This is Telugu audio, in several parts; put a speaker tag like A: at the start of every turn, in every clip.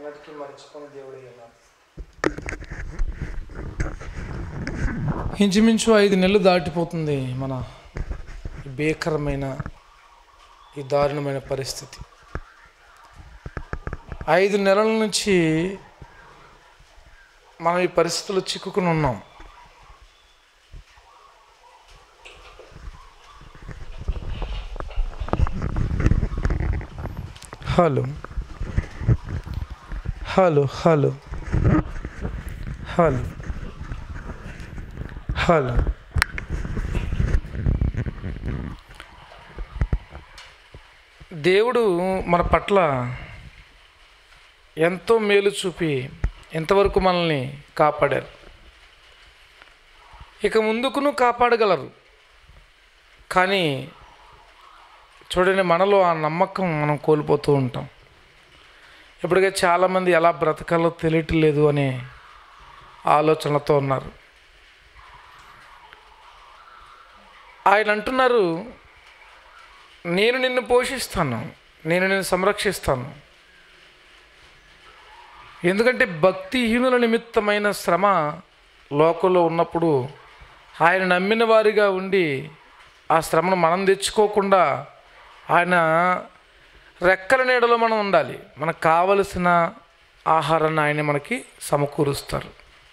A: ఎన్నటికీ మర్చిపోని దేవుడు అన్నారు ఇంచుమించు ఐదు నెలలు దాటిపోతుంది మన ఈ భీకరమైన ఈ దారుణమైన పరిస్థితి ఐదు నెలల నుంచి మనం ఈ పరిస్థితుల్లో చిక్కుకుని ఉన్నాం hello hello hello hello hello దేవుడు మన పట్ల ఎంతో మేలు చూపి ఎంతవరకు మనల్ని కాపాడారు ఇక ముందుకును కాపాడగలరు కానీ చూడండి మనలో ఆ నమ్మకం మనం కోల్పోతూ ఉంటాం ఇప్పటికే చాలామంది ఎలా బ్రతకాలో తెలియట్లేదు అనే ఆలోచనలతో ఉన్నారు ఆయన అంటున్నారు నేను నిన్ను పోషిస్తాను నేను నిన్ను సంరక్షిస్తాను ఎందుకంటే భక్తిహీనుల నిమిత్తమైన శ్రమ లోకంలో ఉన్నప్పుడు ఆయన నమ్మిన వారిగా ఉండి ఆ శ్రమను మనం తెచ్చుకోకుండా ఆయన రెక్కల నీడలో మనం ఉండాలి మనకు కావలసిన ఆహారాన్ని ఆయన మనకి సమకూరుస్తారు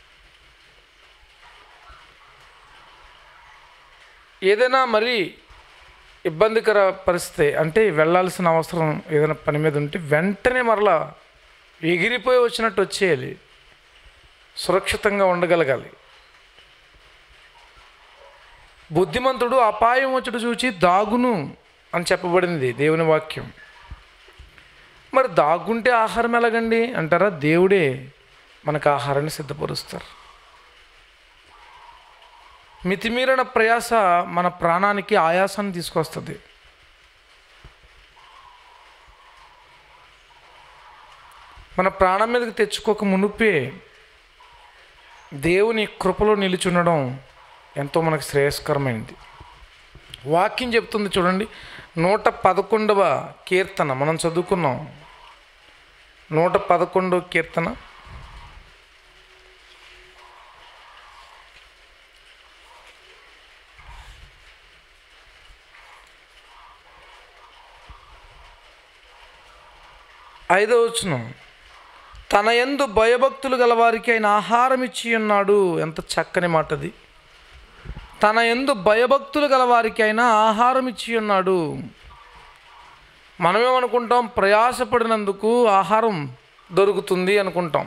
A: ఏదైనా మరి ఇబ్బందికర పరిస్థితి అంటే వెళ్ళాల్సిన అవసరం ఏదైనా పని మీద ఉంటే వెంటనే మరలా ఎగిరిపోయి వచ్చినట్టు వచ్చేయాలి సురక్షితంగా ఉండగలగాలి బుద్ధిమంతుడు అపాయం వచ్చుడు చూచి దాగును అని చెప్పబడింది దేవుని వాక్యం మరి దాగుంటే ఆహారం ఎలాగండి అంటారా దేవుడే మనకు ఆహారాన్ని సిద్ధపరుస్తారు మితిమీరిన ప్రయాస మన ప్రాణానికి ఆయాసాన్ని తీసుకొస్తుంది మన ప్రాణం మీదకి తెచ్చుకోక మునుపే దేవుని కృపలో నిలిచుండడం ఎంతో మనకు శ్రేయస్కరమైనది వాక్యం చెప్తుంది చూడండి నూట పదకొండవ కీర్తన మనం చదువుకున్నాం నూట పదకొండవ కీర్తన ఐదో వచనం తన ఎందు భయభక్తులు గలవారికి ఆయన ఆహారం ఇచ్చి ఉన్నాడు ఎంత చక్కని మాటది తన ఎందు భయభక్తులు గలవారికి అయినా ఆహారం ఇచ్చి ఉన్నాడు మనమేమనుకుంటాం ప్రయాసపడినందుకు ఆహారం దొరుకుతుంది అనుకుంటాం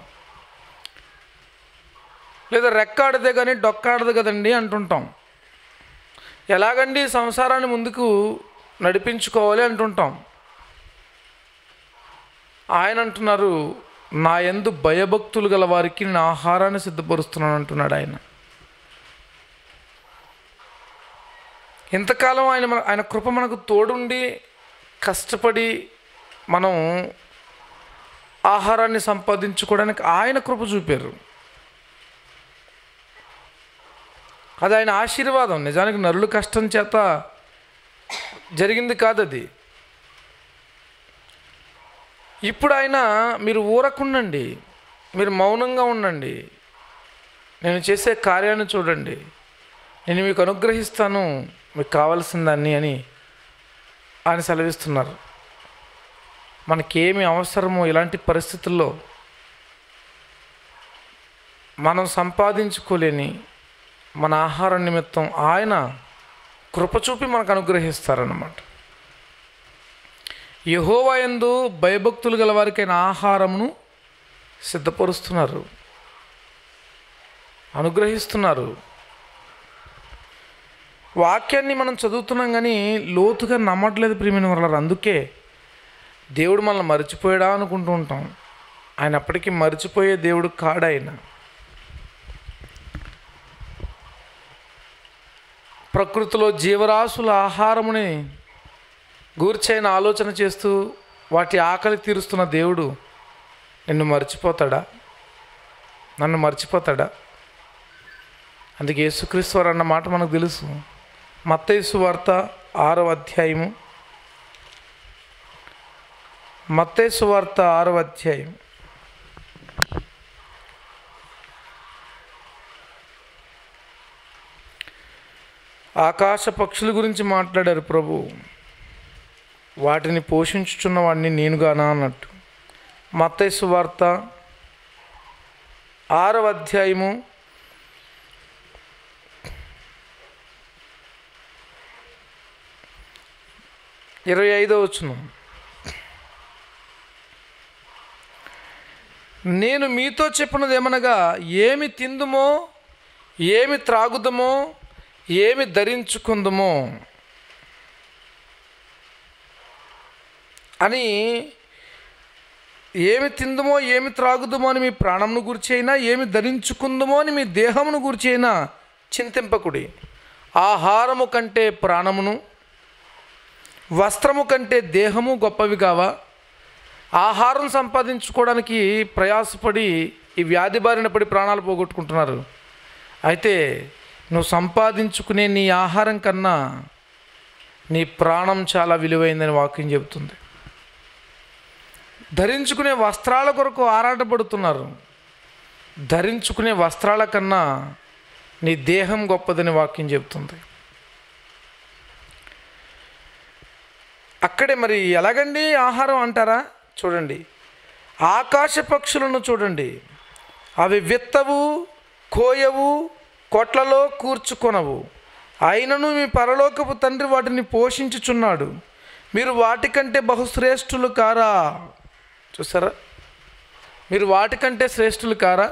A: లేదా రెక్కాడితే కానీ డొక్కాడదు కదండి అంటుంటాం ఎలాగండి సంసారాన్ని ముందుకు నడిపించుకోవాలి అంటుంటాం ఆయన అంటున్నారు నా ఎందు భయభక్తులు గల వారికి నేను ఆహారాన్ని సిద్ధపరుస్తున్నాను అంటున్నాడు ఆయన ఇంతకాలం ఆయన మన ఆయన కృప మనకు తోడుండి కష్టపడి మనం ఆహారాన్ని సంపాదించుకోవడానికి ఆయన కృప చూపారు అది ఆయన ఆశీర్వాదం నిజానికి నరుల కష్టం చేత జరిగింది కాదు అది ఇప్పుడు ఆయన మీరు ఊరకుండండి మీరు మౌనంగా ఉండండి నేను చేసే కార్యాన్ని చూడండి నేను మీకు అనుగ్రహిస్తాను మీకు కావలసిన దాన్ని అని ఆయన సెలవిస్తున్నారు మనకేమి అవసరమో ఇలాంటి పరిస్థితుల్లో మనం సంపాదించుకోలేని మన ఆహారం నిమిత్తం ఆయన కృప చూపి మనకు అనుగ్రహిస్తారన్నమాట యహోవాయందు భయభక్తులు గల వారికైన ఆహారమును సిద్ధపరుస్తున్నారు అనుగ్రహిస్తున్నారు వాక్యాన్ని మనం చదువుతున్నాం కానీ లోతుగా నమ్మట్లేదు ప్రియమైన వాళ్ళ అందుకే దేవుడు మనల్ని మర్చిపోయాడా అనుకుంటూ ఉంటాం ఆయన అప్పటికీ మర్చిపోయే దేవుడు కాడాయన ప్రకృతిలో జీవరాశుల ఆహారముని గూర్చైన ఆలోచన చేస్తూ వాటి ఆకలి తీరుస్తున్న దేవుడు నిన్ను మర్చిపోతాడా నన్ను మర్చిపోతాడా అందుకే యేసుక్రీస్తు వారు అన్న మాట మనకు తెలుసు మత్తైసు వార్త ఆరవ అధ్యాయము మత్తైసు వార్త ఆరవ అధ్యాయం ఆకాశ పక్షుల గురించి మాట్లాడారు ప్రభు వాటిని పోషించుచున్న వాడిని నేనుగానా అన్నట్టు మత్తైసు వార్త ఆరవ అధ్యాయము ఇరవై ఐదో వచ్చును నేను మీతో చెప్పినది ఏమనగా ఏమి తిందుమో ఏమి త్రాగుదమో ఏమి ధరించుకుందుమో అని ఏమి తిందుమో ఏమి త్రాగుదమో అని మీ ప్రాణమును గురించి అయినా ఏమి ధరించుకుందుమో అని మీ దేహమును గురించి అయినా చింతింపకుడి ఆహారము కంటే ప్రాణమును వస్త్రము కంటే దేహము గొప్పవి కావా ఆహారం సంపాదించుకోవడానికి ప్రయాసపడి ఈ వ్యాధి బారిన పడి ప్రాణాలు పోగొట్టుకుంటున్నారు అయితే నువ్వు సంపాదించుకునే నీ ఆహారం కన్నా నీ ప్రాణం చాలా విలువైందని వాక్యం చెబుతుంది ధరించుకునే వస్త్రాల కొరకు ఆరాటపడుతున్నారు ధరించుకునే వస్త్రాల కన్నా నీ దేహం గొప్పదని వాక్యం చెబుతుంది అక్కడే మరి ఎలాగండి ఆహారం అంటారా చూడండి ఆకాశ పక్షులను చూడండి అవి విత్తవు కోయవు కొట్లలో కూర్చుకొనవు అయినను మీ పరలోకపు తండ్రి వాటిని పోషించుచున్నాడు మీరు వాటికంటే బహుశ్రేష్ఠులు కారా చూసారా మీరు వాటికంటే శ్రేష్ఠులు కారా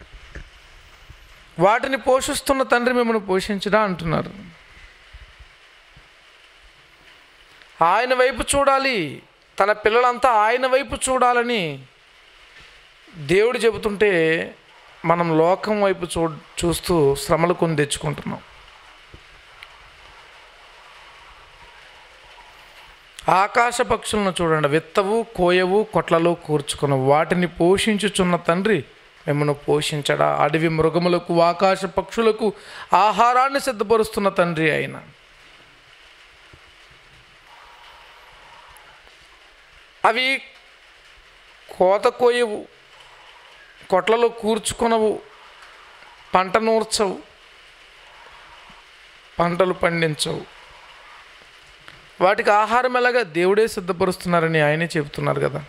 A: వాటిని పోషిస్తున్న తండ్రి మిమ్మల్ని పోషించడా అంటున్నారు ఆయన వైపు చూడాలి తన పిల్లలంతా ఆయన వైపు చూడాలని దేవుడు చెబుతుంటే మనం లోకం వైపు చూ చూస్తూ శ్రమలు కొని తెచ్చుకుంటున్నాం ఆకాశ పక్షులను చూడండి విత్తవు కోయవు కొట్లలో కూర్చుకున్న వాటిని పోషించుచున్న తండ్రి మిమ్మల్ని పోషించడా అడవి మృగములకు ఆకాశ పక్షులకు ఆహారాన్ని సిద్ధపరుస్తున్న తండ్రి ఆయన అవి కోత కోయవు కొట్లలో కూర్చుకొనవు పంట నూర్చవు పంటలు పండించవు వాటికి ఆహారం ఎలాగా దేవుడే సిద్ధపరుస్తున్నారని ఆయనే చెబుతున్నారు కదా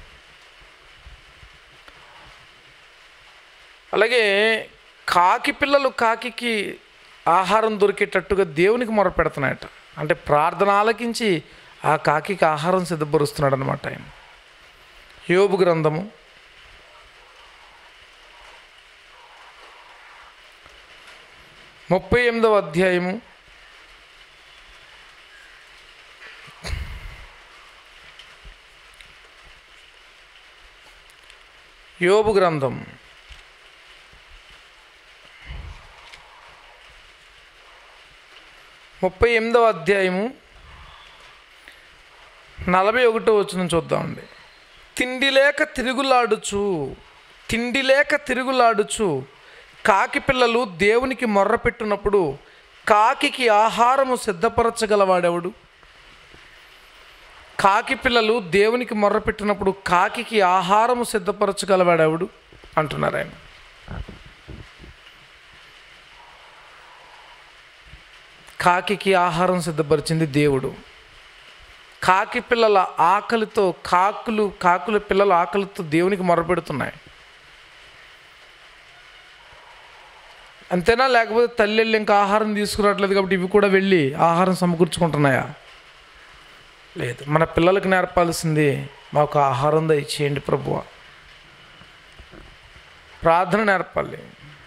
A: అలాగే కాకి పిల్లలు కాకికి ఆహారం దొరికేటట్టుగా దేవునికి మొరపెడుతున్నాయట అంటే ప్రార్థన ఆలకించి ఆ కాకికి ఆహారం సిద్ధపరుస్తున్నాడు అనమాట ఆయన యోబు గ్రంథము ముప్పై ఎనిమిదవ అధ్యాయము యోబు గ్రంథం ముప్పై ఎనిమిదవ అధ్యాయము నలభై ఒకటో వచ్చిన చూద్దామండి తిండి లేక తిరుగులాడుచు తిండి లేక తిరుగులాడుచు కాకి పిల్లలు దేవునికి మొర్ర పెట్టినప్పుడు కాకికి ఆహారము సిద్ధపరచగలవాడెవడు కాకి పిల్లలు దేవునికి మొర్ర పెట్టినప్పుడు కాకికి ఆహారము సిద్ధపరచగలవాడెవడు అంటున్నారు ఆయన కాకికి ఆహారం సిద్ధపరిచింది దేవుడు కాకి పిల్లల ఆకలితో కాకులు కాకుల పిల్లల ఆకలితో దేవునికి మొరపెడుతున్నాయి అంతేనా లేకపోతే తల్లి వెళ్ళి ఇంకా ఆహారం తీసుకురావట్లేదు కాబట్టి ఇవి కూడా వెళ్ళి ఆహారం సమకూర్చుకుంటున్నాయా లేదు మన పిల్లలకు నేర్పాల్సింది మాకు ఆహారం దయచేయండి ప్రభువ ప్రార్థన నేర్పాలి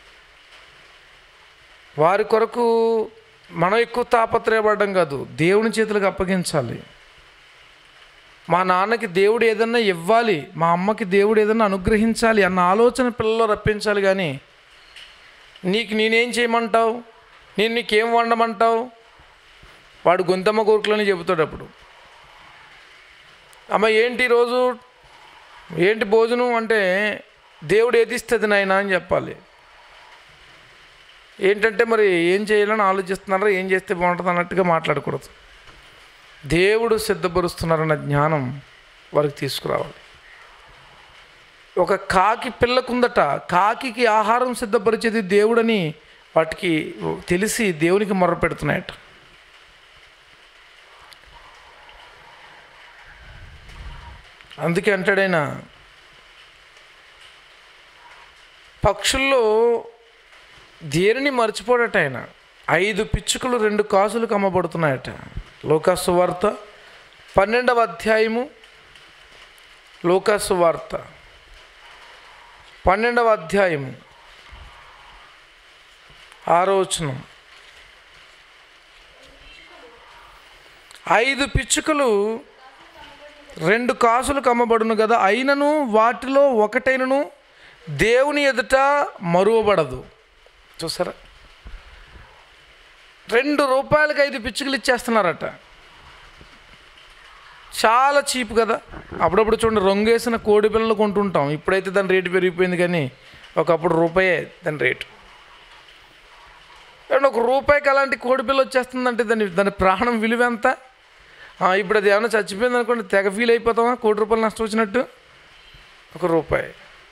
A: వారి కొరకు మనం ఎక్కువ తాపత్రయపడడం కాదు దేవుని చేతులకు అప్పగించాలి మా నాన్నకి దేవుడు ఏదన్నా ఇవ్వాలి మా అమ్మకి దేవుడు ఏదన్నా అనుగ్రహించాలి అన్న ఆలోచన పిల్లల్లో రప్పించాలి కానీ నీకు నేనేం చేయమంటావు నేను నీకేం వండమంటావు వాడు గొంతమ్మ కోరికలని చెబుతాడు అప్పుడు అమ్మ ఏంటి ఈరోజు ఏంటి భోజనం అంటే దేవుడు ఏది ఇస్తుంది నాయన అని చెప్పాలి ఏంటంటే మరి ఏం చేయాలని ఆలోచిస్తున్నారా ఏం చేస్తే బాగుంటుంది అన్నట్టుగా మాట్లాడకూడదు దేవుడు సిద్ధపరుస్తున్నారన్న జ్ఞానం వారికి తీసుకురావాలి ఒక కాకి పిల్లకుందట కాకికి ఆహారం సిద్ధపరిచేది దేవుడని వాటికి తెలిసి దేవునికి మొర్ర పెడుతున్నాయట అందుకే అంటాడైనా పక్షుల్లో దేనిని మర్చిపోడట ఆయన ఐదు పిచ్చుకలు రెండు కాసులకు అమ్మబడుతున్నాయట లోకాసు వార్త పన్నెండవ అధ్యాయము లోకాసు వార్త పన్నెండవ అధ్యాయము ఆరో వచనం ఐదు పిచ్చుకలు రెండు కాసులకు అమ్మబడును కదా అయినను వాటిలో ఒకటైనను దేవుని ఎదుట మరువబడదు చూసారా రెండు రూపాయలకి ఐదు పిచ్చుకలు ఇచ్చేస్తున్నారట చాలా చీప్ కదా అప్పుడప్పుడు చూడండి రంగేసిన కోడి పిల్లలు కొంటుంటాం ఇప్పుడైతే దాని రేటు పెరిగిపోయింది కానీ ఒకప్పుడు రూపాయే దాని రేటు ఏమన్నా ఒక రూపాయికి అలాంటి కోడి పిల్ల వచ్చేస్తుందంటే దాని దాని ప్రాణం విలువ ఎంత ఆ, ఇప్పుడు అది ఏమైనా చచ్చిపోయింది అనుకోండి తెగ ఫీల్ అయిపోతామా కోటి రూపాయలు నష్టం వచ్చినట్టు ఒక రూపాయి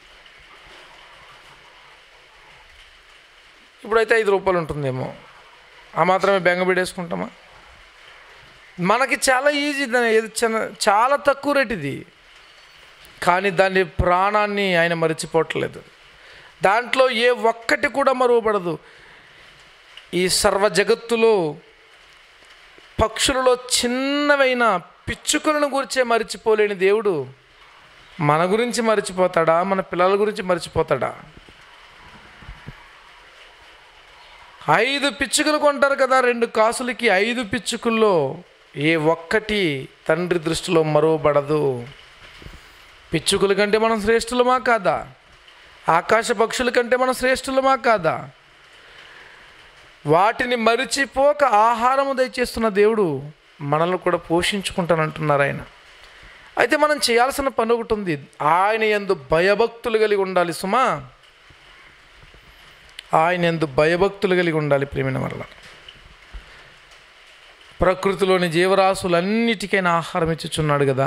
A: ఇప్పుడైతే ఐదు రూపాయలు ఉంటుందేమో ఆ మాత్రమే బెంగ పెట్టేసుకుంటామా మనకి చాలా ఈజీ దాని ఏది చిన్న చాలా తక్కువ రేట్ ఇది కానీ దాని ప్రాణాన్ని ఆయన మరిచిపోవట్లేదు దాంట్లో ఏ ఒక్కటి కూడా మరువబడదు ఈ సర్వ జగత్తులో పక్షులలో చిన్నవైన పిచ్చుకలను గురించే మరిచిపోలేని దేవుడు మన గురించి మరిచిపోతాడా మన పిల్లల గురించి మరిచిపోతాడా ఐదు పిచ్చుకలు కొంటారు కదా రెండు కాసులకి ఐదు పిచ్చుకల్లో ఏ ఒక్కటి తండ్రి దృష్టిలో మరువబడదు పిచ్చుకల కంటే మనం శ్రేష్ఠులమా కాదా ఆకాశ పక్షుల కంటే మనం శ్రేష్ఠులమా కాదా వాటిని మరిచిపోక ఆహారము దయచేస్తున్న దేవుడు మనల్ని కూడా పోషించుకుంటానంటున్నారు ఆయన అయితే మనం చేయాల్సిన పని ఒకటి ఉంది ఆయన ఎందు భయభక్తులు కలిగి ఉండాలి సుమా ఆయన ఎందు భయభక్తులు కలిగి ఉండాలి ప్రేమిన వల్ల ప్రకృతిలోని జీవరాశులన్నిటికైనా ఆహారం ఇచ్చుచున్నాడు కదా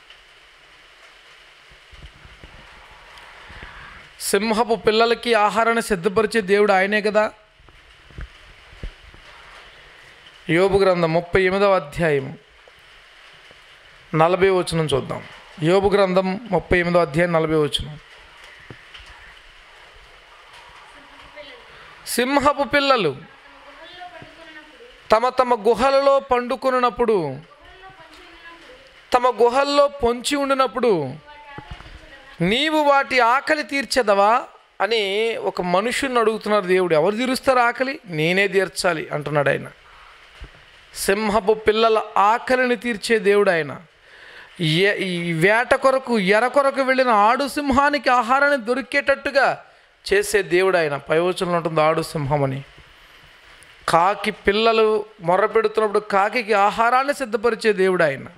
A: సింహపు పిల్లలకి ఆహారాన్ని సిద్ధపరిచే దేవుడు ఆయనే కదా యోబు గ్రంథం ముప్పై ఎనిమిదవ అధ్యాయం నలభై వచనం చూద్దాం యోబు గ్రంథం ముప్పై ఎనిమిదవ అధ్యాయం నలభై వచనం సింహపు పిల్లలు తమ తమ గుహలలో పండుకొనున్నప్పుడు తమ గుహల్లో పొంచి ఉండినప్పుడు నీవు వాటి ఆకలి తీర్చదవా అని ఒక మనుషుని అడుగుతున్నారు దేవుడు ఎవరు తీరుస్తారు ఆకలి నేనే తీర్చాలి అంటున్నాడు ఆయన సింహపు పిల్లల ఆకలిని తీర్చే దేవుడు ఆయన ఏ- ఈ వేట కొరకు ఎర కొరకు వెళ్ళిన ఆడు సింహానికి ఆహారాన్ని దొరికేటట్టుగా చేసే దేవుడు ఆయన పైవచనంలో ఉంటుంది ఆడు సింహం అని కాకి పిల్లలు మొర్ర పెడుతున్నప్పుడు కాకికి ఆహారాన్ని సిద్ధపరిచే దేవుడు ఆయన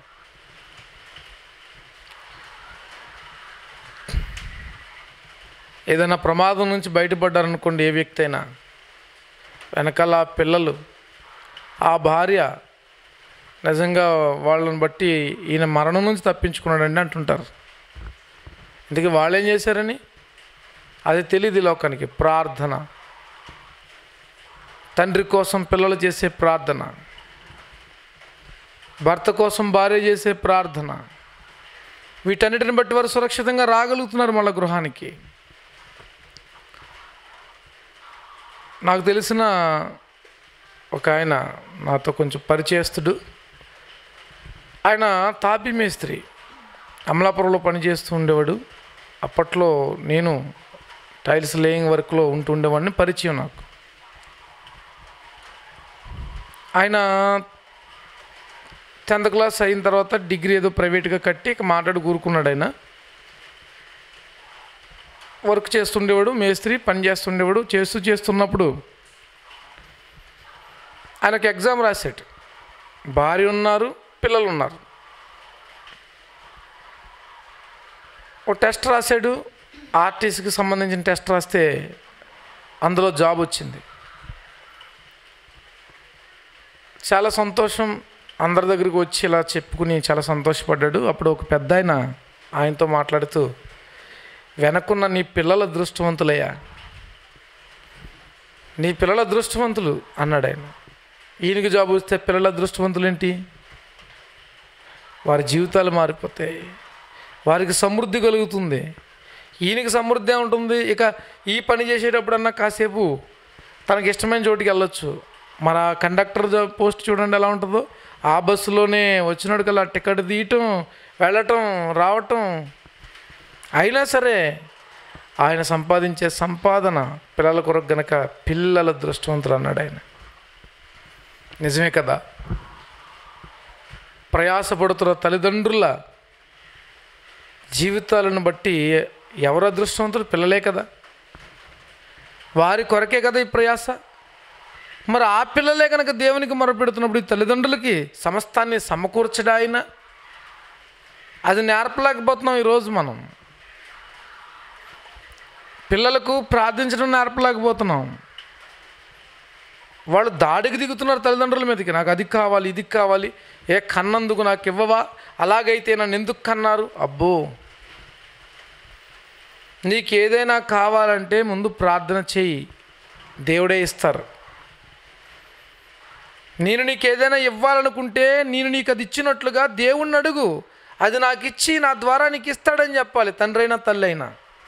A: ఏదైనా ప్రమాదం నుంచి బయటపడ్డారనుకోండి ఏ వ్యక్తి అయినా వెనకాల ఆ పిల్లలు ఆ భార్య నిజంగా వాళ్ళని బట్టి ఈయన మరణం నుంచి తప్పించుకున్నాడండి అంటుంటారు ఇందుకే వాళ్ళు ఏం చేశారని అది తెలియదు ఈ లోకానికి ప్రార్థన తండ్రి కోసం పిల్లలు చేసే ప్రార్థన భర్త కోసం భార్య చేసే ప్రార్థన వీటన్నిటిని బట్టి వారు సురక్షితంగా రాగలుగుతున్నారు మళ్ళీ గృహానికి నాకు తెలిసిన ఒక ఆయన నాతో కొంచెం పరిచయస్తుడు ఆయన తాపీ మేస్త్రి అమలాపురంలో పనిచేస్తూ ఉండేవాడు అప్పట్లో నేను టైల్స్ లేయింగ్ వర్క్లో ఉంటూ ఉండేవాడిని పరిచయం నాకు ఆయన టెన్త్ క్లాస్ అయిన తర్వాత డిగ్రీ ఏదో ప్రైవేట్గా కట్టి ఇక మాట్లాడి కూరుకున్నాడు ఆయన వర్క్ చేస్తుండేవాడు మేస్త్రి పని చేస్తుండేవాడు చేస్తూ చేస్తున్నప్పుడు ఆయనకు ఎగ్జామ్ రాసాడు భార్య ఉన్నారు పిల్లలు ఉన్నారు ఓ టెస్ట్ రాశాడు ఆర్టీసీకి సంబంధించిన టెస్ట్ రాస్తే అందులో జాబ్ వచ్చింది చాలా సంతోషం అందరి దగ్గరికి వచ్చి ఇలా చెప్పుకుని చాలా సంతోషపడ్డాడు అప్పుడు ఒక పెద్ద ఆయన ఆయనతో మాట్లాడుతూ వెనకున్న నీ పిల్లల దృష్టవంతులయ్యా నీ పిల్లల దృష్టవంతులు అన్నాడు ఆయన ఈయనకి జాబ్ వస్తే పిల్లల దృష్టవంతులు ఏంటి వారి జీవితాలు మారిపోతాయి వారికి సమృద్ధి కలుగుతుంది ఈయనకి సమృద్ధి ఉంటుంది ఇక ఈ పని చేసేటప్పుడన్నా కాసేపు తనకి ఇష్టమైన చోటికి వెళ్ళొచ్చు మన కండక్టర్ జా- పోస్ట్ చూడండి ఎలా ఉంటుందో ఆ బస్సులోనే వచ్చినోడికల్లా టికెట్ తీయటం వెళ్ళటం రావటం అయినా సరే ఆయన సంపాదించే సంపాదన పిల్లల కొరకు గనక పిల్లల దృష్టవంతులు అన్నాడు ఆయన నిజమే కదా ప్రయాసపడుతున్న తల్లిదండ్రుల జీవితాలను బట్టి ఎవరు అదృష్టవంతులు పిల్లలే కదా వారి కొరకే కదా ఈ ప్రయాస మరి ఆ పిల్లలే కనుక దేవునికి మొరపెడుతున్నప్పుడు ఈ తల్లిదండ్రులకి సమస్తాన్ని సమకూర్చడా ఆయన అది నేర్పలేకపోతున్నాం ఈరోజు మనం పిల్లలకు ప్రార్థించడం నేర్పలేకపోతున్నాం వాళ్ళు దాడికి దిగుతున్నారు తల్లిదండ్రుల మీదకి నాకు అది కావాలి ఇది కావాలి ఏ కన్నందుకు నాకు ఇవ్వవా అలాగైతే నన్ను ఎందుకు కన్నారు అబ్బో నీకు ఏదైనా కావాలంటే ముందు ప్రార్థన చేయి దేవుడే ఇస్తారు నేను నీకు ఏదైనా ఇవ్వాలనుకుంటే నేను నీకు అది ఇచ్చినట్లుగా దేవుణ్ణి అడుగు అది నాకు ఇచ్చి నా ద్వారా నీకు ఇస్తాడని చెప్పాలి తండ్రి అయినా తల్లి అయినా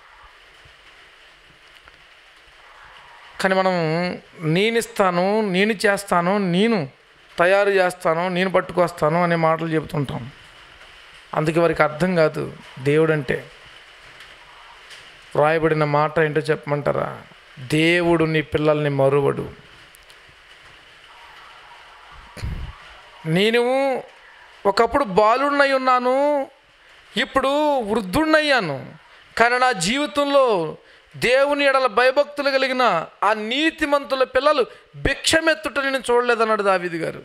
A: కానీ మనం నేను ఇస్తాను నేను చేస్తాను నేను తయారు చేస్తాను నేను పట్టుకొస్తాను అనే మాటలు చెబుతుంటాం అందుకే వారికి అర్థం కాదు దేవుడు అంటే వ్రాయబడిన మాట ఏంటో చెప్పమంటారా దేవుడు నీ పిల్లల్ని మరువడు నేను ఒకప్పుడు బాలుడినై ఉన్నాను ఇప్పుడు వృద్ధుడినయ్యాను కానీ నా జీవితంలో దేవుని ఎడల భయభక్తులు కలిగిన ఆ నీతిమంతుల పిల్లలు భిక్షమెత్తుట నేను చూడలేదన్నాడు దావిది గారు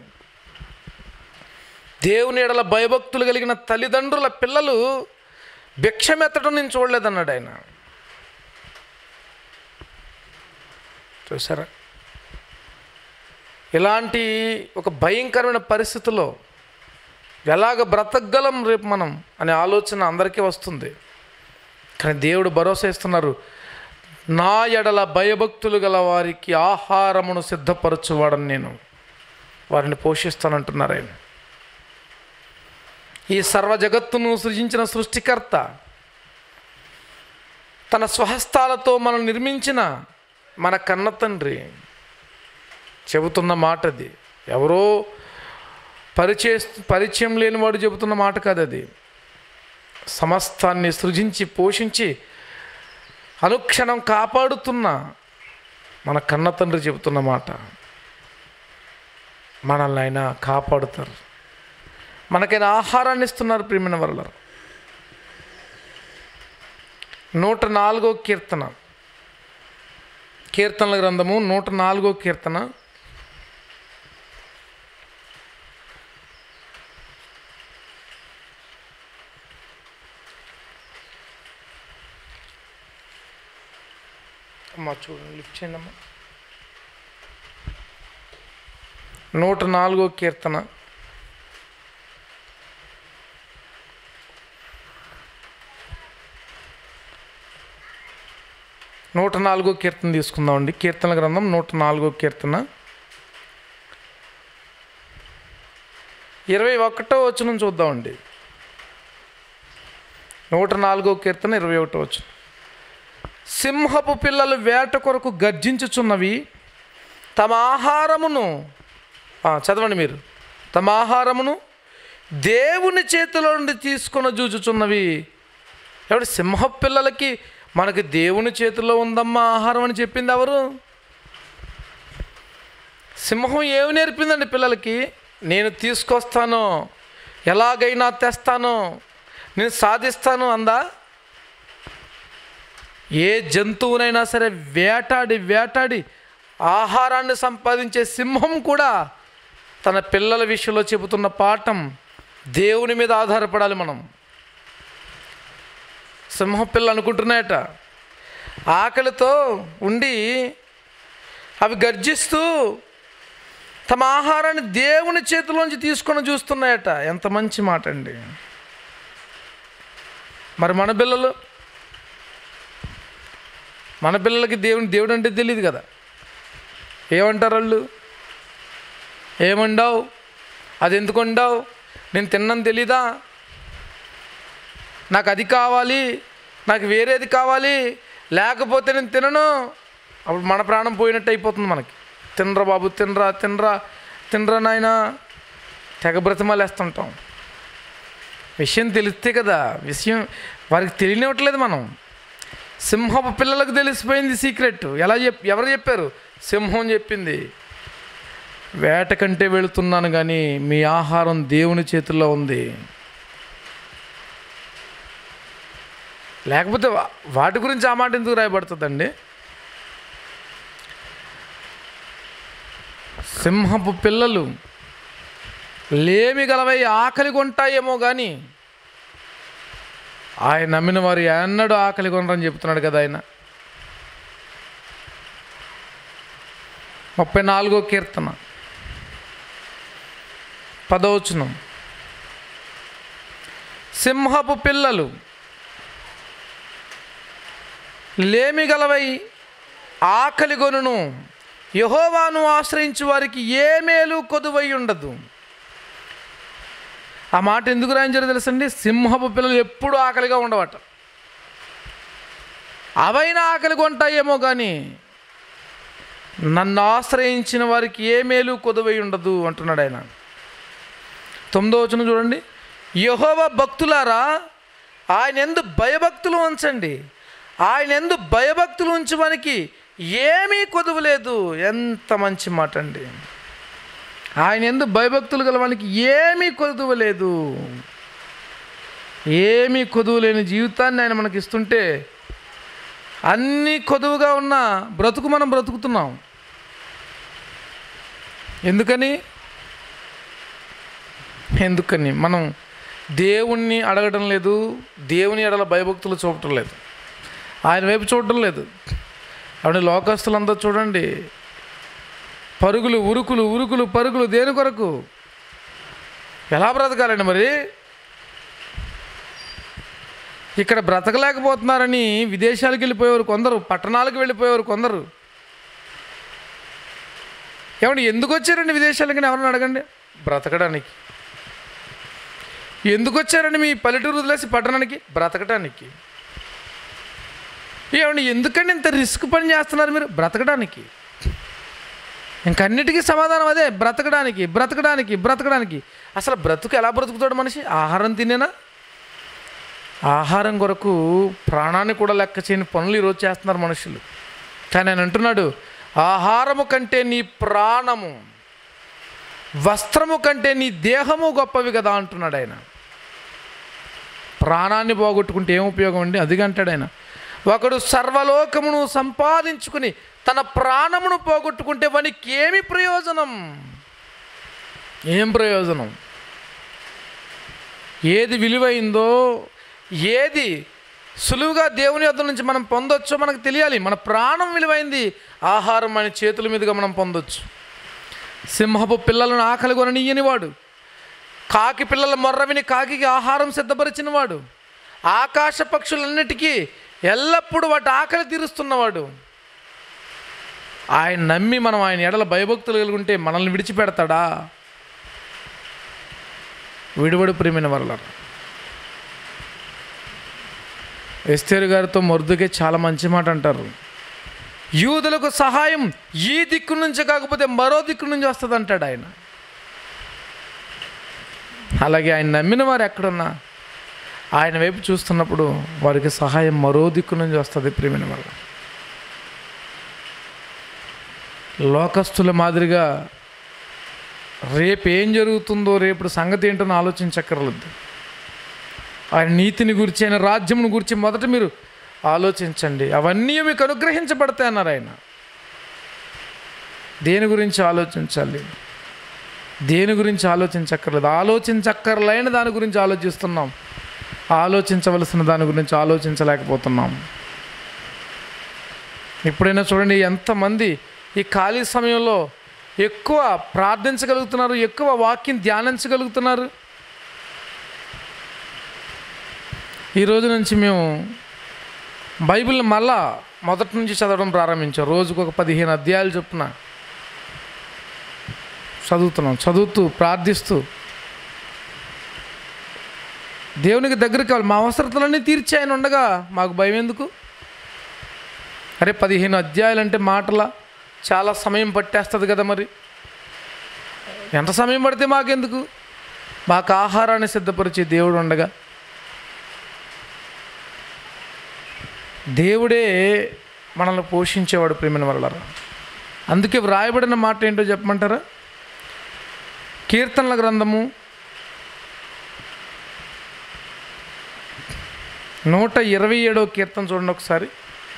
A: దేవుని ఎడల భయభక్తులు కలిగిన తల్లిదండ్రుల పిల్లలు భిక్షమెత్తడం నేను చూడలేదన్నాడు ఆయన చూసారా ఇలాంటి ఒక భయంకరమైన పరిస్థితిలో ఎలాగ బ్రతకగలం రేపు మనం అనే ఆలోచన అందరికీ వస్తుంది కానీ దేవుడు భరోసా ఇస్తున్నారు నా ఎడల భయభక్తులు గల వారికి ఆహారమును సిద్ధపరచువాడని నేను వారిని పోషిస్తానంటున్నారు ఆయన ఈ సర్వ జగత్తును సృజించిన సృష్టికర్త తన స్వహస్తాలతో మనం నిర్మించిన మన కన్న తండ్రి చెబుతున్న మాట అది ఎవరో పరిచయ పరిచయం లేనివాడు చెబుతున్న మాట కాదు అది సమస్తాన్ని సృజించి పోషించి అనుక్షణం కాపాడుతున్న మన కన్న తండ్రి చెబుతున్న మాట మనల్ని ఆయన కాపాడుతారు మనకైనా ఆహారాన్ని ఇస్తున్నారు ప్రియమైన వల్ల నూట నాలుగో కీర్తన కీర్తనల గ్రంథము నూట నాలుగో కీర్తన అమ్మా చూడండి లిఫ్ట్ చేయండి అమ్మా నూట నాలుగో కీర్తన నూట నాలుగో కీర్తన తీసుకుందామండి కీర్తన గ్రంథం నూట నాలుగో కీర్తన ఇరవై ఒకటో వచనం చూద్దామండి నూట నాలుగో కీర్తన ఇరవై ఒకటో వచనం సింహపు పిల్లలు వేట కొరకు గర్జించుచున్నవి తమ ఆహారమును ఆ, చదవండి మీరు తమ ఆహారమును దేవుని చేతిలో నుండి తీసుకొని జూచుచున్నవి ఎవడు సింహపు పిల్లలకి మనకి దేవుని చేతిలో ఉందమ్మా ఆహారం అని చెప్పింది ఎవరు సింహం ఏమి నేర్పిందండి పిల్లలకి నేను తీసుకొస్తాను ఎలాగైనా తెస్తాను నేను సాధిస్తాను అందా ఏ జంతువునైనా సరే వేటాడి వేటాడి ఆహారాన్ని సంపాదించే సింహం కూడా తన పిల్లల విషయంలో చెబుతున్న పాఠం దేవుని మీద ఆధారపడాలి మనం సింహ పిల్ల అనుకుంటున్నాయట ఆకలితో ఉండి అవి గర్జిస్తూ తమ ఆహారాన్ని దేవుని చేతిలోంచి తీసుకొని చూస్తున్నాయట ఎంత మంచి మాట అండి మరి మన పిల్లలు మన పిల్లలకి దేవుని దేవుడు అంటే తెలియదు కదా ఏమంటారు వాళ్ళు ఏమండావు అది ఎందుకు వండావు నేను తిన్నాను తెలీదా నాకు అది కావాలి నాకు వేరేది కావాలి లేకపోతే నేను తినను అప్పుడు మన ప్రాణం పోయినట్టు అయిపోతుంది మనకి తినరా బాబు తినరా తినరా తినరా నాయనా తెగ బ్రతిమాలేస్తుంటాం విషయం తెలిస్తే కదా విషయం వారికి తెలియనివ్వట్లేదు మనం సింహపు పిల్లలకు తెలిసిపోయింది సీక్రెట్ ఎలా చెప్ ఎవరు చెప్పారు సింహం చెప్పింది వేట కంటే వెళుతున్నాను కానీ మీ ఆహారం దేవుని చేతుల్లో ఉంది లేకపోతే వా- వాటి గురించి ఆ మాట ఎందుకు రాయబడుతుందండి సింహపు పిల్లలు లేమి గలవై ఆకలి కొంటాయేమో కానీ ఆయన నమ్మిన వారు ఎన్నడూ ఆకలి కొనరని చెప్తున్నాడు కదా ఆయన ముప్పై నాలుగో కీర్తన పదవచనం సింహపు పిల్లలు లేమి గలవై ఆకలి గొనును యహోవాను ఆశ్రయించు వారికి ఏ మేలు కొదువై ఉండదు ఆ మాట ఎందుకు రాయించారో తెలుసండి సింహపు పిల్లలు ఎప్పుడూ ఆకలిగా ఉండవట అవైనా ఆకలి కొంటాయేమో కానీ నన్ను ఆశ్రయించిన వారికి ఏ మేలు కొదువై ఉండదు అంటున్నాడు ఆయన తొమ్మిదో వచనం చూడండి యహోవ భక్తులారా ఆయన ఎందు భయభక్తులు ఉంచండి ఆయన ఎందు భయభక్తులు ఉంచడానికి ఏమీ కొదువు లేదు ఎంత మంచి మాట అండి ఆయన ఎందు భయభక్తులు గలవానికి ఏమీ కొదువు లేదు ఏమీ కొదువు లేని జీవితాన్ని ఆయన మనకి ఇస్తుంటే అన్నీ కొదువుగా ఉన్న బ్రతుకు మనం బ్రతుకుతున్నాం ఎందుకని ఎందుకని మనం దేవుణ్ణి అడగడం లేదు దేవుని ఎడల భయభక్తులు చూపటం లేదు ఆయన వైపు చూడటం లేదు ఆవిడ లోకస్తులందరూ చూడండి పరుగులు ఉరుకులు ఉరుకులు పరుగులు దేని కొరకు ఎలా బ్రతకాలండి మరి ఇక్కడ బ్రతకలేకపోతున్నారని విదేశాలకు వెళ్ళిపోయేవారు కొందరు పట్టణాలకు వెళ్ళిపోయేవారు కొందరు ఏమండి ఎందుకు వచ్చారండి విదేశాలకి ఎవరిని అడగండి బ్రతకడానికి ఎందుకు వచ్చారండి మీ పల్లెటూరు వదిలేసి పట్టణానికి బ్రతకడానికి ఏమండి ఎందుకండి ఇంత రిస్క్ పని చేస్తున్నారు మీరు బ్రతకడానికి ఇంకన్నిటికీ సమాధానం అదే బ్రతకడానికి బ్రతకడానికి బ్రతకడానికి అసలు బ్రతుకు ఎలా బ్రతుకుతాడు మనిషి ఆహారం తినేనా ఆహారం కొరకు ప్రాణాన్ని కూడా లెక్క చేయని పనులు ఈరోజు చేస్తున్నారు మనుషులు కానీ ఆయన అంటున్నాడు ఆహారము కంటే నీ ప్రాణము వస్త్రము కంటే నీ దేహము గొప్పవి కదా అంటున్నాడు ఆయన ప్రాణాన్ని పోగొట్టుకుంటే ఏం ఉపయోగం అండి అది అంటాడు ఆయన ఒకడు సర్వలోకమును సంపాదించుకుని తన ప్రాణమును పోగొట్టుకుంటే వానికి ఏమి ప్రయోజనం ఏం ప్రయోజనం ఏది విలువైందో ఏది సులువుగా దేవుని యొద్ద నుంచి మనం పొందొచ్చో మనకు తెలియాలి మన ప్రాణం విలువైంది ఆహారం మన చేతుల మీదుగా మనం పొందొచ్చు సింహపు పిల్లలను ఆకలి కొననీయనివాడు కాకి పిల్లల మొర్ర విని కాకి ఆహారం సిద్ధపరిచినవాడు ఆకాశ పక్షులన్నిటికీ ఎల్లప్పుడూ వాటి ఆకలి తీరుస్తున్నవాడు ఆయన నమ్మి మనం ఆయన ఎడల భయభక్తులు కలిగి ఉంటే మనల్ని విడిచిపెడతాడా విడివడు ప్రేమిన వల్ల ఎస్తేరు గారితో మొరుదుకే చాలా మంచి మాట అంటారు యూదులకు సహాయం ఈ దిక్కు నుంచి కాకపోతే మరో దిక్కు నుంచి వస్తుంది అంటాడు ఆయన అలాగే ఆయన నమ్మిన వారు ఎక్కడున్నా ఆయన వైపు చూస్తున్నప్పుడు వారికి సహాయం మరో దిక్కు నుంచి వస్తుంది ప్రేమిన వల్ల లోకస్తుల మాదిరిగా రేపు ఏం జరుగుతుందో రేపు సంగతి ఏంటో ఆలోచించక్కర్లేదు ఆయన నీతిని గురించి ఆయన రాజ్యమును గురించి మొదట మీరు ఆలోచించండి అవన్నీ మీకు అనుగ్రహించబడతాయి అన్నారు ఆయన దేని గురించి ఆలోచించాలి దేని గురించి ఆలోచించక్కర్లేదు ఆలోచించక్కర్లేని దాని గురించి ఆలోచిస్తున్నాం ఆలోచించవలసిన దాని గురించి ఆలోచించలేకపోతున్నాం ఎప్పుడైనా చూడండి ఎంతమంది ఈ ఖాళీ సమయంలో ఎక్కువ ప్రార్థించగలుగుతున్నారు ఎక్కువ వాక్యం ధ్యానించగలుగుతున్నారు ఈ రోజు నుంచి మేము బైబిల్ని మళ్ళా మొదటి నుంచి చదవడం ప్రారంభించాం రోజుకు ఒక పదిహేను అధ్యాయాలు చొప్పున చదువుతున్నాం చదువుతూ ప్రార్థిస్తూ దేవునికి దగ్గర కావాలి మా అవసరతలన్నీ తీర్చి ఆయన ఉండగా మాకు భయం ఎందుకు అరే పదిహేను అధ్యాయాలు అంటే మాటల చాలా సమయం పట్టేస్తుంది కదా మరి ఎంత సమయం పడితే మాకెందుకు మాకు ఆహారాన్ని సిద్ధపరిచే దేవుడు ఉండగా దేవుడే మనల్ని పోషించేవాడు ప్రేమిన వల్ల అందుకే వ్రాయబడిన మాట ఏంటో చెప్పమంటారా కీర్తనల గ్రంథము నూట ఇరవై ఏడో కీర్తన చూడండి ఒకసారి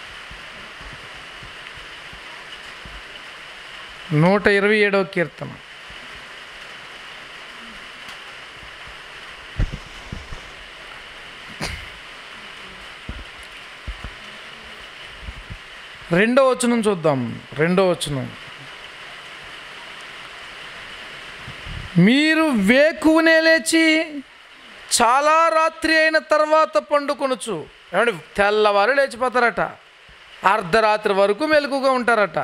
A: నూట ఇరవై ఏడవ కీర్తన రెండో వచనం చూద్దాం రెండో వచనం మీరు వేకువనే లేచి చాలా రాత్రి అయిన తర్వాత పండుకొనొచ్చు ఏమండి తెల్లవారు లేచిపోతారట అర్ధరాత్రి వరకు మెలకుగా ఉంటారట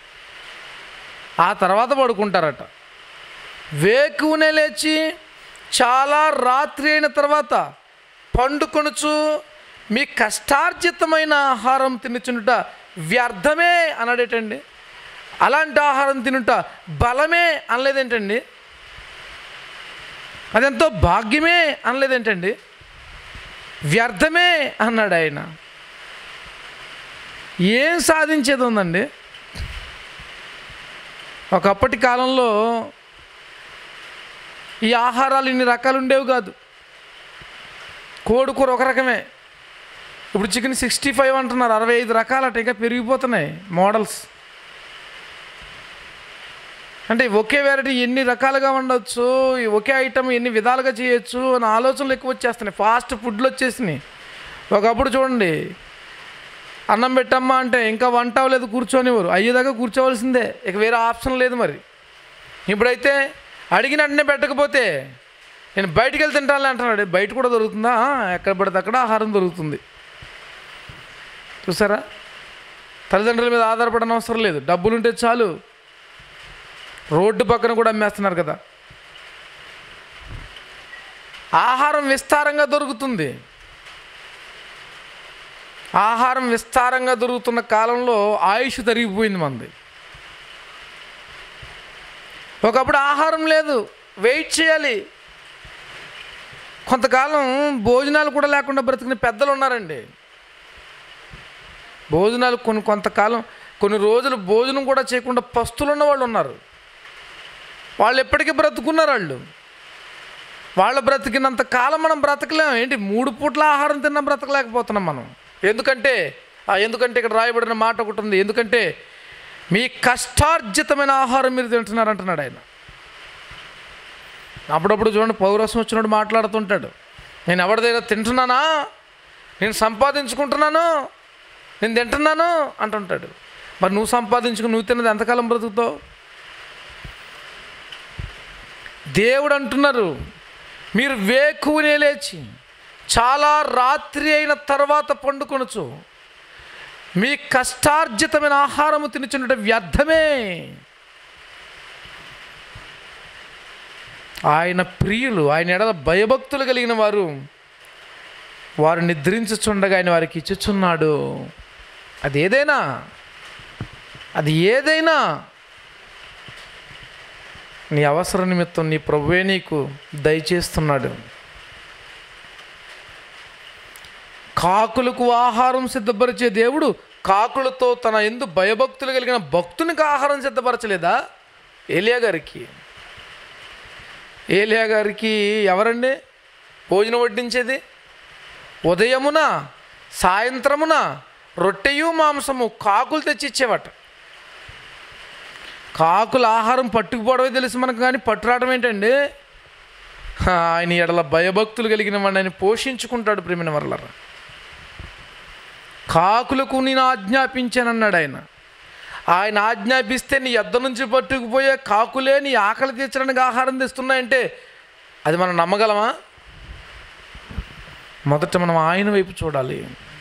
A: ఆ తర్వాత పడుకుంటారట వేకువనే లేచి చాలా రాత్రి అయిన తర్వాత పండుకొనుచు మీ కష్టార్జితమైన ఆహారం తినుచునుట వ్యర్థమే అనడేటండి అలాంటి ఆహారం తినుట బలమే అనలేదేంటండి అదెంతో భాగ్యమే అనలేదేంటండి వ్యర్థమే అన్నాడు ఆయన ఏం సాధించేది ఉందండి ఒకప్పటి కాలంలో ఈ ఆహారాలు ఇన్ని రకాలు ఉండేవి కాదు కోడి కూర ఒక రకమే ఇప్పుడు చికెన్ సిక్స్టీ ఫైవ్ అంటున్నారు అరవై ఐదు రకాలట ఇంకా పెరిగిపోతున్నాయి మోడల్స్ అంటే ఒకే వెరైటీ ఎన్ని రకాలుగా ఉండొచ్చు ఈ ఒకే ఐటమ్ ఎన్ని విధాలుగా చేయొచ్చు అనే ఆలోచనలు ఎక్కువ వచ్చేస్తున్నాయి ఫాస్ట్ ఫుడ్లు వచ్చేసినాయి ఒకప్పుడు చూడండి అన్నం పెట్టమ్మా అంటే ఇంకా వంట అవ్వలేదు కూర్చోనివ్వరు అయ్యేదాకా కూర్చోవలసిందే ఇక వేరే ఆప్షన్ లేదు మరి ఇప్పుడైతే అడిగిన వెంటనే పెట్టకపోతే నేను బయటికి వెళ్ళి తింటానులే అంటున్నాడు బయట కూడా దొరుకుతుందా ఆ, ఎక్కడ పడితే అక్కడ ఆహారం దొరుకుతుంది చూసారా తల్లిదండ్రుల మీద ఆధారపడని అవసరం లేదు డబ్బులుంటే చాలు రోడ్డు పక్కన కూడా అమ్మేస్తున్నారు కదా ఆహారం విస్తారంగా దొరుకుతుంది ఆహారం విస్తారంగా దొరుకుతున్న కాలంలో ఆయుష్ తరిగిపోయింది మంది ఒకప్పుడు ఆహారం లేదు వెయిట్ చేయాలి కొంతకాలం భోజనాలు కూడా లేకుండా బ్రతికిన పెద్దలు ఉన్నారండి భోజనాలు కొన్ని కొంతకాలం కొన్ని రోజులు భోజనం కూడా చేయకుండా పస్తులు ఉన్న వాళ్ళు ఉన్నారు వాళ్ళు ఎప్పటికీ బ్రతుకున్నారు వాళ్ళు వాళ్ళ బ్రతికినంత కాలం మనం బ్రతకలేం ఏంటి మూడు పూట్ల ఆహారం తిన్నా బ్రతకలేకపోతున్నాం మనం ఎందుకంటే ఆ ఎందుకంటే ఇక్కడ రాయబడిన మాట ఒకటి ఉంది ఎందుకంటే మీ కష్టార్జితమైన ఆహారం మీరు తింటున్నారు అంటున్నాడు ఆయన అప్పుడప్పుడు చూడండి పౌరసం వచ్చినప్పుడు మాట్లాడుతుంటాడు నేను ఎవరిదైనా తింటున్నానా నేను సంపాదించుకుంటున్నాను నేను తింటున్నాను అంటుంటాడు మరి నువ్వు సంపాదించుకుని నువ్వు తిన్నది ఎంతకాలం బ్రతుకుతావు దేవుడు అంటున్నారు మీరు వేకువనే లేచి చాలా రాత్రి అయిన తర్వాత పండుకొనచ్చు మీ కష్టార్జితమైన ఆహారము తినుచున్నట వ్యర్థమే ఆయన ప్రియులు ఆయన ఎడల భయభక్తులు కలిగిన వారు వారు నిద్రించుచుండగా ఆయన వారికి ఇచ్చుచున్నాడు అది ఏదైనా అది ఏదైనా నీ అవసర నిమిత్తం నీ ప్రభువే నీకు దయచేస్తున్నాడు కాకులకు ఆహారం సిద్ధపరిచే దేవుడు కాకులతో తన ఎందు భయభక్తులు కలిగిన భక్తునికి ఆహారం సిద్ధపరచలేదా ఏలియా గారికి ఏలియా గారికి ఎవరండి భోజనం వడ్డించేది ఉదయమున సాయంత్రమున రొట్టెయు మాంసము కాకులు తెచ్చి ఇచ్చేవట కాకుల ఆహారం పట్టుకుపోవడమే తెలుసు మనకు కానీ పట్టురావడం ఏంటండి ఆయన ఎడల భయభక్తులు కలిగిన వాడిని ఆయన పోషించుకుంటాడు ప్రేమిన వరలరా కాకులకు నేను ఆజ్ఞాపించానన్నాడు ఆయన ఆయన ఆజ్ఞాపిస్తే నీ యొద్ద నుంచి పట్టుకుపోయే కాకులే నీ ఆకలి తీర్చడానికి ఆహారం తెస్తున్నాయంటే అది మనం నమ్మగలమా మొదట మనం ఆయన వైపు చూడాలి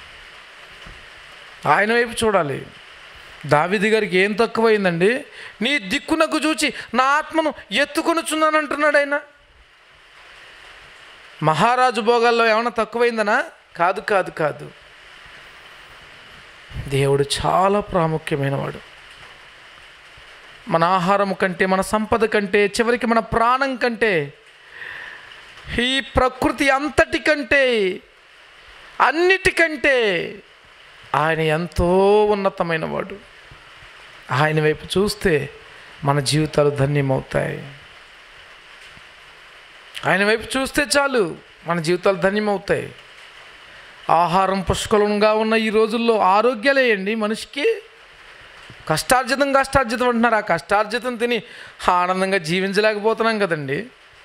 A: ఆయన వైపు చూడాలి దావిది గారికి ఏం తక్కువైందండి నీ దిక్కునకు చూచి నా ఆత్మను ఎత్తుకొనుచున్నాను అంటున్నాడు ఆయన మహారాజు భోగాల్లో ఏమైనా తక్కువైందనా కాదు కాదు కాదు దేవుడు చాలా ప్రాముఖ్యమైనవాడు మన ఆహారం కంటే మన సంపద కంటే చివరికి మన ప్రాణం కంటే ఈ ప్రకృతి అంతటి కంటే అన్నిటికంటే ఆయన ఎంతో ఉన్నతమైన వాడు ఆయన వైపు చూస్తే మన జీవితాలు ధన్యమవుతాయి ఆయన వైపు చూస్తే చాలు మన జీవితాలు ధన్యమవుతాయి ఆహారం పుష్కలంగా ఉన్న ఈ రోజుల్లో ఆరోగ్యాలేయండి మనిషికి కష్టార్జితం కష్టార్జితం అంటున్నారు ఆ కష్టార్జితం తిని ఆనందంగా జీవించలేకపోతున్నాం కదండి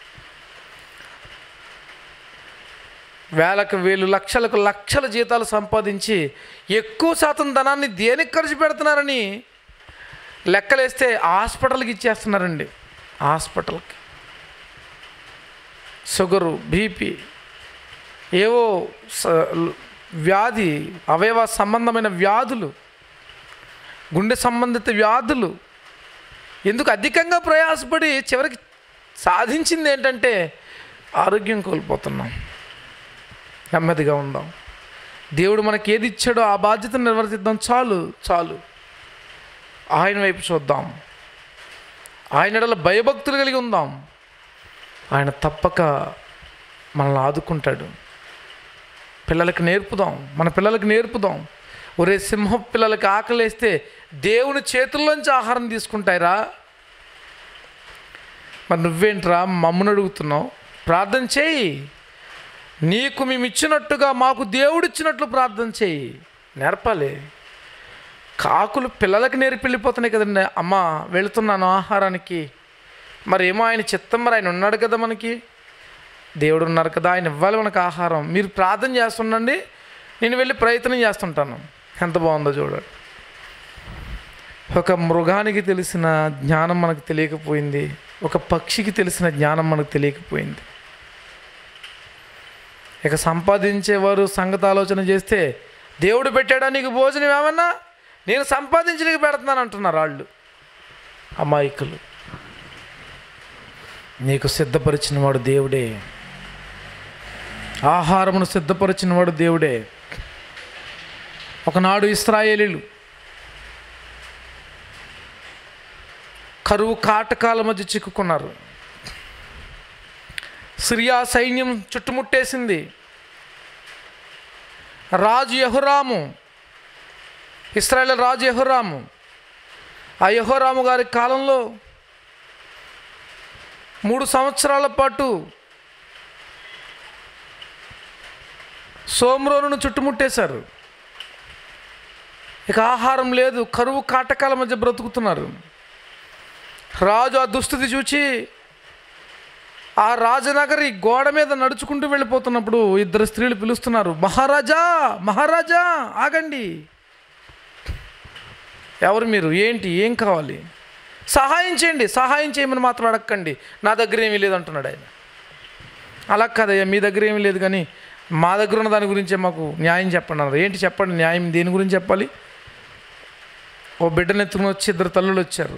A: వేలకు వేలు లక్షలకు లక్షల జీతాలు సంపాదించి ఎక్కువ శాతం ధనాన్ని దేనికి ఖర్చు పెడుతున్నారని లెక్కలేస్తే హాస్పిటల్కి ఇచ్చేస్తున్నారండి హాస్పిటల్కి షుగరు బీపీ ఏవో స- వ్యాధి అవయవ సంబంధమైన వ్యాధులు గుండె సంబంధిత వ్యాధులు ఎందుకు అధికంగా ప్రయాసపడి చివరికి సాధించింది ఏంటంటే ఆరోగ్యం కోల్పోతున్నాం నెమ్మదిగా ఉందాం దేవుడు మనకి ఏది ఇచ్చాడో ఆ బాధ్యతను నిర్వర్తిద్దాం చాలు చాలు ఆయన వైపు చూద్దాం ఆయన ఎడల భయభక్తులు కలిగి ఉందాం ఆయన తప్పక మనల్ని ఆదుకుంటాడు పిల్లలకి నేర్పుదాం మన పిల్లలకి నేర్పుదాం ఒరే సింహ పిల్లలకి ఆకలేస్తే దేవుని చేతుల్లోంచి ఆహారం తీసుకుంటాయిరా మరి నువ్వేంట్రా మమ్మల్ని అడుగుతున్నావు ప్రార్థన చేయి నీకు మేము ఇచ్చినట్టుగా మాకు దేవుడు ఇచ్చినట్లు ప్రార్థన చేయి నేర్పాలి కాకులు పిల్లలకి నేర్పి వెళ్ళిపోతున్నాయి కదండి అమ్మ వెళుతున్నాను ఆహారానికి మరి ఏమో ఆయన చిత్తం మరి ఆయన ఉన్నాడు కదా మనకి దేవుడు ఉన్నారు కదా ఆయన ఇవ్వాలి మనకు ఆహారం మీరు ప్రార్థన చేస్తుండండి నేను వెళ్ళి ప్రయత్నం చేస్తుంటాను ఎంత బాగుందో చూడండి ఒక మృగానికి తెలిసిన జ్ఞానం మనకు తెలియకపోయింది ఒక పక్షికి తెలిసిన జ్ఞానం మనకు తెలియకపోయింది ఇక సంపాదించేవారు సంగతి ఆలోచన చేస్తే దేవుడు పెట్టాడా నీకు భోజనం ఏమన్నా నేను సంపాదించడానికి పెడుతున్నాను అంటున్నారు వాళ్ళు అమాయకులు నీకు సిద్ధపరిచిన వాడు దేవుడే ఆహారమును సిద్ధపరిచిన వాడు దేవుడే ఒకనాడు ఇస్రాయేలీలు కరువు కాటకాల మధ్య చిక్కుకున్నారు సిరియా సైన్యం చుట్టుముట్టేసింది రాజు యహురాము ఇస్రాయేల్ రాజు యహురాము ఆ యహోరాము గారి కాలంలో మూడు సంవత్సరాల పాటు సోమ్రోనును చుట్టుముట్టేశారు ఇక ఆహారం లేదు కరువు కాటకాల మధ్య బ్రతుకుతున్నారు రాజు ఆ దుస్థితి చూచి ఆ రాజనగరి గోడ మీద నడుచుకుంటూ వెళ్ళిపోతున్నప్పుడు ఇద్దరు స్త్రీలు పిలుస్తున్నారు మహారాజా మహారాజా ఆగండి ఎవరు మీరు ఏంటి ఏం కావాలి సహాయం చేయండి సహాయం చేయమని మాత్రం అడగండి నా దగ్గర ఏమీ లేదు అంటున్నాడు ఆయన అలా కాదయ్యా మీ దగ్గర ఏమీ లేదు కానీ మా దగ్గర ఉన్న దాని గురించే మాకు న్యాయం చెప్పండి అన్నారు ఏంటి చెప్పండి న్యాయం దేని గురించి చెప్పాలి ఓ బిడ్డను ఎత్తుకుని వచ్చి ఇద్దరు తల్లులు వచ్చారు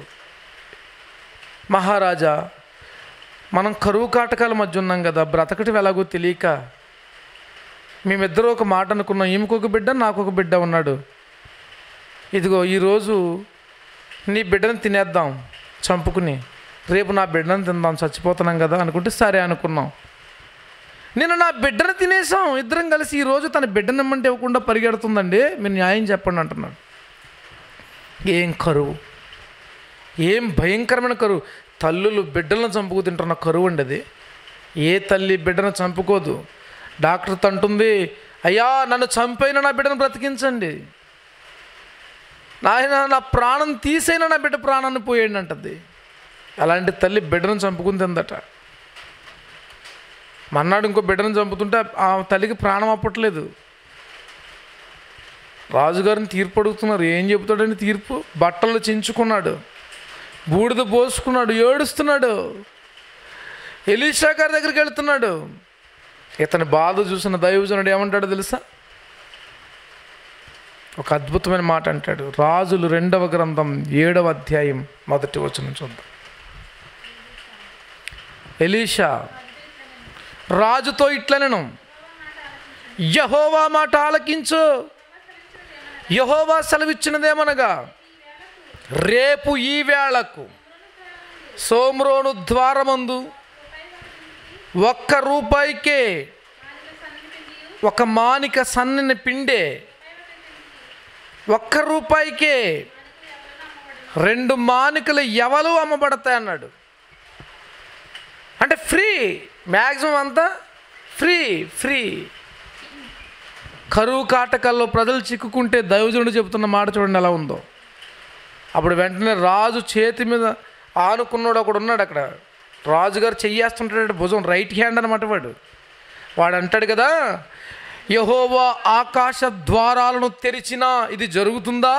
A: మహారాజా మనం కరువు కాటకాల మధ్య ఉన్నాం కదా బ్రతకటం ఎలాగో తెలియక మేమిద్దరూ ఒక మాట అనుకున్నాం ఈమెకు ఒక బిడ్డ నాకు ఒక బిడ్డ ఉన్నాడు ఇదిగో ఈరోజు నీ బిడ్డను తినేద్దాం చంపుకుని రేపు నా బిడ్డను తిందాం చచ్చిపోతున్నాం కదా అనుకుంటే సరే అనుకున్నాం నేను నా బిడ్డను తినేసాం ఇద్దరం కలిసి ఈరోజు తన బిడ్డను ఇమ్మంటే ఇవ్వకుండా పరిగెడుతుందండి మీరు న్యాయం చెప్పండి అంటున్నాడు ఏం కరువు ఏం భయంకరమైన కరువు తల్లులు బిడ్డలను చంపుకు తింటున్న కరువు అండి అది ఏ తల్లి బిడ్డను చంపుకోదు డాక్టర్ తంటుంది అయ్యా నన్ను చంపైన నా బిడ్డను బ్రతికించండి నాయన నా ప్రాణం తీసైనా నా బిడ్డ ప్రాణాన్ని పోయండి అంటది అలాంటి తల్లి బిడ్డను చంపుకుని తిందట మన్నాడు ఇంకో బిడ్డను చంపుతుంటే ఆ తల్లికి ప్రాణం అప్పట్లేదు రాజుగారిని తీర్పు అడుగుతున్నారు ఏం చెబుతాడని తీర్పు బట్టలు చించుకున్నాడు బూడిద పోసుకున్నాడు ఏడుస్తున్నాడు ఎలీషా గారి దగ్గరికి వెళ్తున్నాడు ఇతని బాధ చూసిన దైవజనుడు ఏమంటాడో తెలుసా ఒక అద్భుతమైన మాట అంటాడు రాజులు రెండవ గ్రంథం ఏడవ అధ్యాయం మొదటి వచనం చూద్దాం ఎలీషా రాజుతో ఇట్లనెను యహోవా మాట ఆలకించు యహోవా సెలవిచ్చినదేమనగా రేపు ఈ వేళకు సోమ్రోను ద్వారమందు ఒక్క రూపాయికే ఒక మానిక సన్నని పిండే ఒక్క రూపాయికే రెండు మానికలు ఎవలు అమ్మబడతాయి అన్నాడు అంటే ఫ్రీ మ్యాక్సిమం అంతా ఫ్రీ ఫ్రీ కరువు కాటకాల్లో ప్రజలు చిక్కుకుంటే దైవజనుడు చెబుతున్న మాట చూడండి ఎలా ఉందో అప్పుడు వెంటనే రాజు చేతి మీద ఆనుకున్నాడు ఒకడు ఉన్నాడు అక్కడ రాజుగారు చెయ్యేస్తుంటాడు భుజం రైట్ హ్యాండ్ అనమాట వాడు వాడు అంటాడు కదా యహోవా ఆకాశ ద్వారాలను తెరిచినా ఇది జరుగుతుందా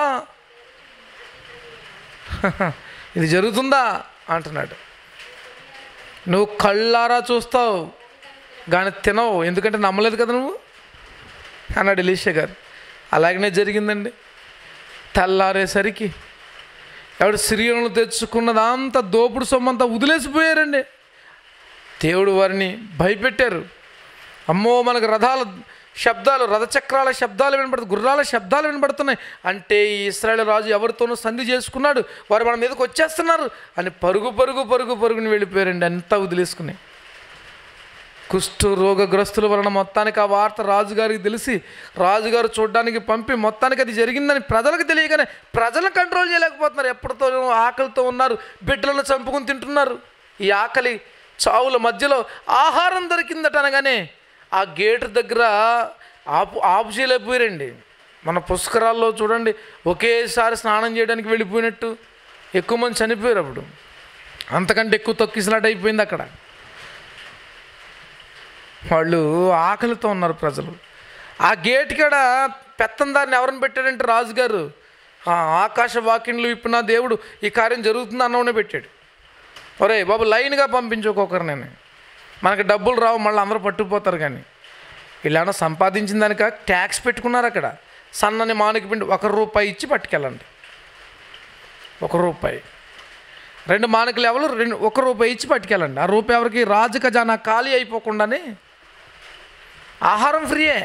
A: ఇది జరుగుతుందా అంటున్నాడు నువ్వు కళ్ళారా చూస్తావు కానీ తినవు ఎందుకంటే నమ్మలేదు కదా నువ్వు అన్నాడు ఎలీషా గారు అలాగనే జరిగిందండి తెల్లారేసరికి ఎవడు సిరియను తెచ్చుకున్నదంతా దోపుడు సొమ్మంతా వదిలేసిపోయారండి దేవుడు వారిని భయపెట్టారు అమ్మో మనకు రథాల శబ్దాలు రథచక్రాల శబ్దాలు వినబడుతుంది గుర్రాల శబ్దాలు వినబడుతున్నాయి అంటే ఈ ఇస్రాయేల్ రాజు ఎవరితోనూ సంధి చేసుకున్నాడు వారు మన మీదకి వచ్చేస్తున్నారు అని పరుగు పరుగు పరుగు పరుగుని వెళ్ళిపోయారండి అంతా వదిలేసుకుని కుష్టు రోగగ్రస్తుల వలన మొత్తానికి ఆ వార్త రాజుగారికి తెలిసి రాజుగారు చూడడానికి పంపి మొత్తానికి అది జరిగిందని ప్రజలకు తెలియగానే ప్రజలను కంట్రోల్ చేయలేకపోతున్నారు ఎప్పటితో ఆకలితో ఉన్నారు బిడ్డలను చంపుకుని తింటున్నారు ఈ ఆకలి చావుల మధ్యలో ఆహారం దొరికిందట అనగానే ఆ గేటు దగ్గర ఆపు ఆపు చేయలేకపోయారండి మన పుష్కరాల్లో చూడండి ఒకేసారి స్నానం చేయడానికి వెళ్ళిపోయినట్టు ఎక్కువ మంది చనిపోయారు అప్పుడు అంతకంటే ఎక్కువ తొక్కిసలాట అయిపోయింది అక్కడ వాళ్ళు ఆకలితో ఉన్నారు ప్రజలు ఆ గేట్ కాడ పెత్తందారిని ఎవరిని పెట్టాడంటే రాజుగారు ఆ ఆకాశ వాక్యంలో ఇప్పుడు నా దేవుడు ఈ కార్యం జరుగుతుంది అన్నవనే పెట్టాడు ఒరే బాబు లైన్గా పంపించు ఒక్కొక్కరు నేను మనకి డబ్బులు రావు మళ్ళీ అందరూ పట్టుకుపోతారు కానీ వీళ్ళేమన్నా సంపాదించిన దానిక ట్యాక్స్ పెట్టుకున్నారు అక్కడ సన్నని మానికి పిండి ఒక రూపాయి ఇచ్చి పట్టుకెళ్ళండి ఒక రూపాయి రెండు మానకులు ఎవరు రెండు ఒక రూపాయి ఇచ్చి పట్టుకెళ్ళండి ఆ రూపాయి ఎవరికి రాజు ఖజానా ఖాళీ అయిపోకుండానే ఆహారం ఫ్రీయే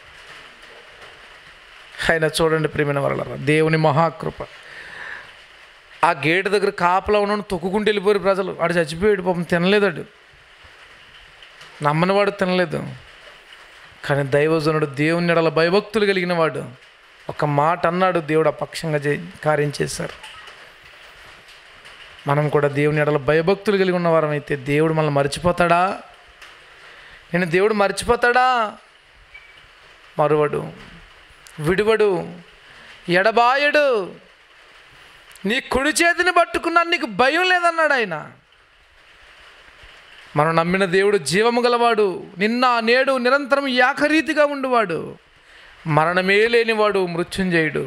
A: ఆయన చూడండి ప్రేమైన వరల దేవుని మహాకృప ఆ గేటు దగ్గర కాపలా ఉన్నాడు తొక్కుకుంటూ వెళ్ళిపోయారు ప్రజలు వాడు చచ్చిపోయాడు పాపం తినలేదాడు నమ్మని వాడు తినలేదు కానీ దైవజనుడు దేవుని నెడల భయభక్తులు కలిగిన వాడు ఒక మాట అన్నాడు దేవుడు అపక్షంగా చే కార్యం చేశారు మనం కూడా దేవుని ఎడల భయభక్తులు కలిగి ఉన్నవారం అయితే దేవుడు మనల్ని మర్చిపోతాడా నేను దేవుడు మర్చిపోతాడా మరువడు విడువడు ఎడబాయడు నీ కుడి చేతిని పట్టుకున్నా నీకు భయం లేదన్నాడు ఆయన మనం నమ్మిన దేవుడు జీవము గలవాడు నిన్న నేడు నిరంతరం ఏకరీతిగా ఉండువాడు మరణమే లేనివాడు మృత్యుంజయుడు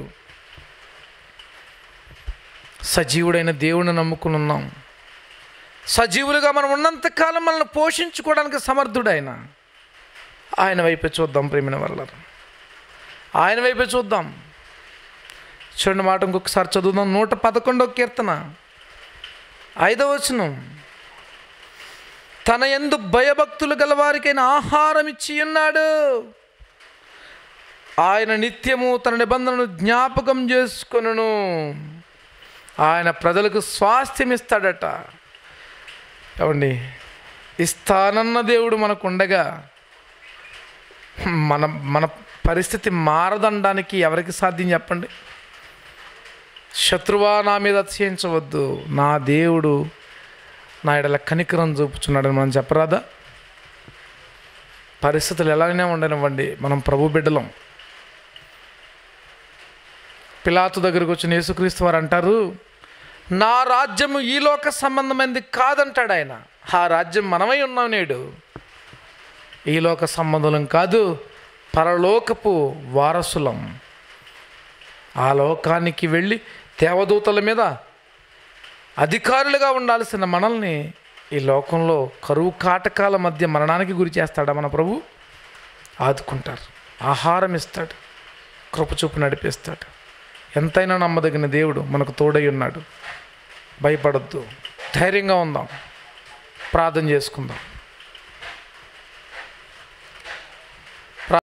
A: సజీవుడైన దేవుని నమ్ముకుని ఉన్నాం సజీవులుగా మనం ఉన్నంతకాలం మనల్ని పోషించుకోవడానికి సమర్థుడు ఆయన ఆయన వైపే చూద్దాం ప్రేమిన వల్ల ఆయన వైపే చూద్దాం చూడండి మాట ఇంకొకసారి చదువుదాం నూట పదకొండో కీర్తన ఐదవ వచనం తన ఎందు భయభక్తులు గలవారికైన ఆహారం ఇచ్చి ఉన్నాడు ఆయన నిత్యము తన నిబంధనను జ్ఞాపకం చేసుకొనును ఆయన ప్రజలకు స్వాస్థ్యం ఇస్తాడట ఏమండి ఇస్తానన్న దేవుడు మనకు ఉండగా మన మన పరిస్థితి మారదనడానికి ఎవరికి సాధ్యం చెప్పండి శత్రువా నా మీద అతిశయించవద్దు నా దేవుడు నా ఎడల కనికరం చూపుచున్నాడని మనం చెప్పరాదా పరిస్థితులు ఎలాగనే ఉండనివ్వండి మనం ప్రభు బిడ్డలం పిలాతు దగ్గరకు వచ్చిన యేసుక్రీస్తు వారు అంటారు నా రాజ్యము ఈ లోక సంబంధమైనది కాదంటాడు ఆయన ఆ రాజ్యం మనమై ఉన్నాం నేడు ఈ లోక సంబంధులం కాదు పరలోకపు వారసులం ఆ లోకానికి వెళ్ళి దేవదూతల మీద అధికారులుగా ఉండాల్సిన మనల్ని ఈ లోకంలో కరువు కాటకాల మధ్య మరణానికి గురి చేస్తాడా మన ప్రభు ఆదుకుంటారు ఆహారం ఇస్తాడు కృపచూపు నడిపిస్తాడు ఎంతైనా నమ్మదగిన దేవుడు మనకు తోడై ఉన్నాడు భయపడద్దు ధైర్యంగా ఉందాం ప్రార్థన చేసుకుందాం